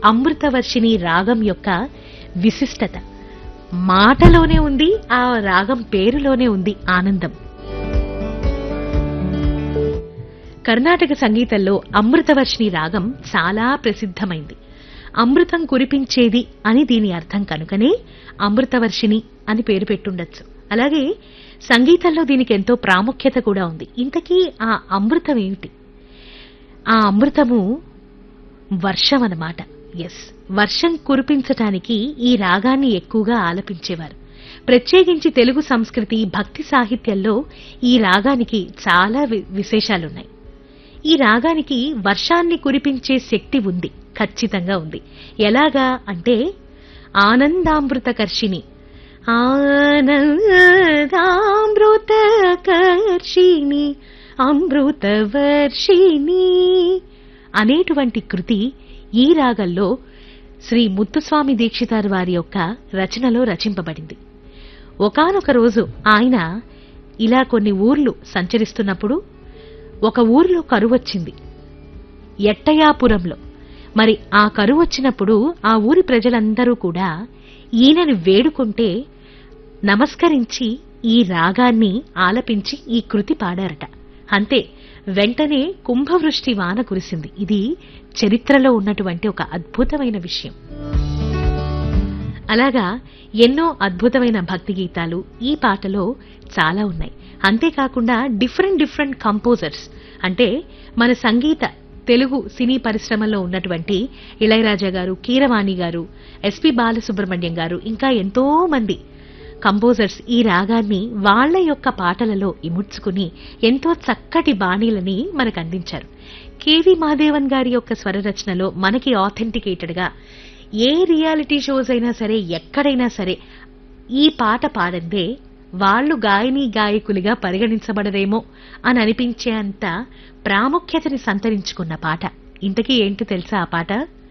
అమృతవర్షిణి రాగం యొక్క విశిష్టత మాటలోనే ఉంది ఆ రాగం పేరులోనే ఉంది ఆనందం కర్ణాటక సంగీతంలో అమృతవర్షిణి రాగం చాలా ప్రసిద్ధమైంది అమృతం కురిపించేది అని దీని అర్థం కనుకనే అమృతవర్షిణి అని పేరు పెట్టుండొచ్చు అలాగే సంగీతంలో దీనికి ఎంతో ప్రాముఖ్యత కూడా ఉంది ఇంతకీ ఆ అమృతం ఏమిటి ఆ అమృతము వర్షం అన్నమాట ఎస్ వర్షం కురిపించటానికి ఈ రాగాన్ని ఎక్కువగా ఆలపించేవారు ప్రత్యేకించి తెలుగు సంస్కృతి భక్తి సాహిత్యంలో ఈ రాగానికి చాలా వి- విశేషాలున్నాయి ఈ రాగానికి వర్షాన్ని కురిపించే శక్తి ఉంది ఖచ్చితంగా ఉంది ఎలాగా అంటే ఆనందామృతకర్షిణి ఆనందామృతకర్షిణి అమృతవర్షిణి అనేటువంటి కృతి ఈ రాగంలో శ్రీ ముత్తుస్వామి దీక్షితార్ వారి యొక్క రచనలో రచింపబడింది ఒకానొక రోజు ఆయన ఇలా కొన్ని ఊర్లు సంచరిస్తున్నప్పుడు ఒక ఊరిలో కరువు వచ్చింది ఎట్టయాపురంలో మరి ఆ కరువు వచ్చినప్పుడు ఆ ఊరి ప్రజలందరూ కూడా ఈయనని వేడుకుంటే నమస్కరించి ఈ రాగాన్ని ఆలపించి ఈ కృతి పాడారట అంతే వెంటనే కుంభవృష్టి వాన కురిసింది ఇది చరిత్రలో ఉన్నటువంటి ఒక అద్భుతమైన విషయం అలాగా ఎన్నో అద్భుతమైన భక్తి గీతాలు ఈ పాటలో చాలా ఉన్నాయి అంతేకాకుండా డిఫరెంట్ డిఫరెంట్ కంపోజర్స్ అంటే మన సంగీత తెలుగు సినీ పరిశ్రమలో ఉన్నటువంటి ఇళయరాజా గారు కీరవాణి గారు ఎస్పి బాలసుబ్రహ్మణ్యం గారు ఇంకా ఎంతో మంది కంపోజర్స్ ఈ రాగాన్ని వాళ్ళ యొక్క పాటలలో ఇముడ్చుకుని ఎంతో చక్కటి బాణీలని మనకు అందించారు కేవి మాదేవన్ గారి యొక్క స్వర రచనలో మనకి ఆథెంటికేటెడ్ గా ఏ రియాలిటీ షోస్ అయినా సరే ఎక్కడైనా సరే ఈ పాట పాడందే వాళ్ళు గాయని గాయకులుగా పరిగణించబడరేమో అని అనిపించే అంత ప్రాముఖ్యతని సంతరించుకున్న పాట ఇంతకీ ఏంటి తెలుసా ఆ పాట